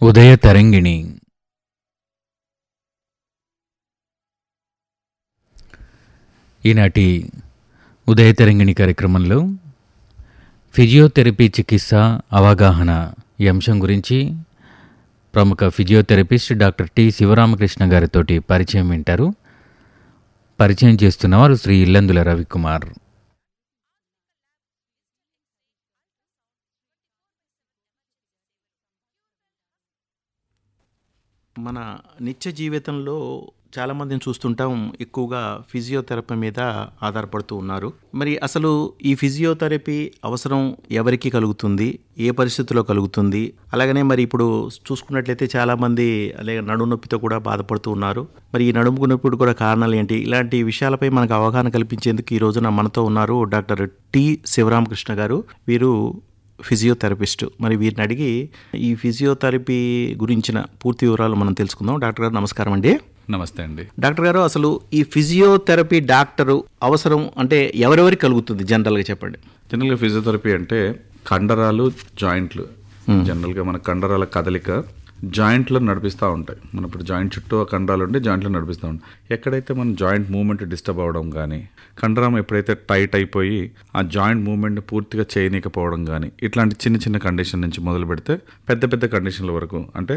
ఉదయ తరంగిణి ఈనాటి ఉదయ తరంగిణి కార్యక్రమంలో ఫిజియోథెరపీ చికిత్స అవగాహన ఈ అంశం గురించి ప్రముఖ ఫిజియోథెరపిస్ట్ డాక్టర్ టి శివరామకృష్ణ గారితోటి పరిచయం వింటారు పరిచయం చేస్తున్నవారు శ్రీ ఇల్లందుల రవికుమార్ మన నిత్య జీవితంలో చాలామందిని చూస్తుంటాం ఎక్కువగా ఫిజియోథెరపీ మీద ఆధారపడుతూ ఉన్నారు మరి అసలు ఈ ఫిజియోథెరపీ అవసరం ఎవరికి కలుగుతుంది ఏ పరిస్థితిలో కలుగుతుంది అలాగనే మరి ఇప్పుడు చూసుకున్నట్లయితే చాలామంది అలాగే నడుము నొప్పితో కూడా బాధపడుతూ ఉన్నారు మరి ఈ నడుము నొప్పి కూడా కారణాలు ఏంటి ఇలాంటి విషయాలపై మనకు అవగాహన కల్పించేందుకు ఈ రోజున మనతో ఉన్నారు డాక్టర్ టి శివరామకృష్ణ గారు వీరు ఫిజియోథెరపిస్ట్ మరి వీరిని అడిగి ఈ ఫిజియోథెరపీ గురించిన పూర్తి వివరాలు మనం తెలుసుకుందాం డాక్టర్ గారు నమస్కారం అండి నమస్తే అండి డాక్టర్ గారు అసలు ఈ ఫిజియోథెరపీ డాక్టరు అవసరం అంటే ఎవరెవరికి కలుగుతుంది జనరల్గా చెప్పండి జనరల్గా ఫిజియోథెరపీ అంటే కండరాలు జాయింట్లు జనరల్గా మన కండరాల కదలిక జాయింట్లో నడిపిస్తూ ఉంటాయి మన ఇప్పుడు జాయింట్ చుట్టూ ఆ కండరాలు ఉండి జాయింట్లో నడిపిస్తూ ఉంటాయి ఎక్కడైతే మన జాయింట్ మూవ్మెంట్ డిస్టర్బ్ అవ్వడం కానీ కండరం ఎప్పుడైతే టైట్ అయిపోయి ఆ జాయింట్ మూవ్మెంట్ పూర్తిగా చేయనీకపోవడం కానీ ఇట్లాంటి చిన్న చిన్న కండిషన్ నుంచి మొదలు పెడితే పెద్ద పెద్ద కండిషన్ల వరకు అంటే